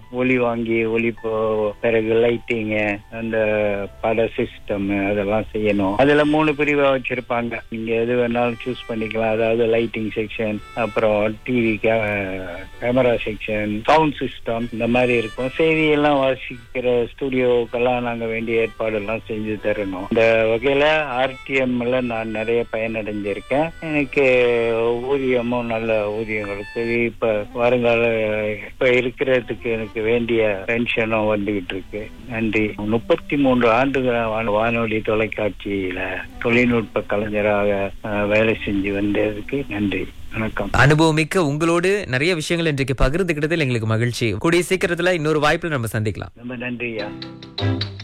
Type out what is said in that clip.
ஒலி வாங்கி ஒலி போ- பிறகு லைட்டிங்கு அந்த பட சிஸ்டம் அதெல்லாம் செய்யணும் அதுல மூணு பிரிவா வச்சிருப்பாங்க நீங்க எது வேணாலும் சூஸ் பண்ணிக்கலாம் அதாவது லைட்டிங் செக்ஷன் அப்புறம் TV camera section sound system இந்த மாதிரி இருக்கும் செய்தியெல்லாம் வாசிக்கிற ஸ்டுடியோக்கெல்லாம் நாங்க வேண்டிய ஏற்பாடு எல்லாம் செஞ்சு தரணும் இந்த வகையில ஆர்டிஎம்ல நான் நிறைய பயனடைஞ்சிருக்கேன் எனக்கு ஊதியமும் நல்ல ஊதியம் இருக்குது இப்ப வருங்கால இப்ப இருக்கிறதுக்கு எனக்கு வேண்டிய பென்ஷனும் வந்துகிட்டு இருக்கு நன்றி முப்பத்தி மூன்று ஆண்டுகள் வான- வானொலி தொலைக்காட்சியில தொழில்நுட்ப கலைஞராக அஹ், வேலை செஞ்சு வந்ததுக்கு நன்றி வணக்கம் அனுபவமிக்க உங்களோடு நிறைய விஷயங்கள் இன்றைக்கு பகிர்ந்துக்கிட்டதில் எங்களுக்கு மகிழ்ச்சி கூடிய சீக்கிரத்துல இன்னொரு வாய்ப்புல நம்ம சந்திக்கலாம் ரொம்ப நன்றியா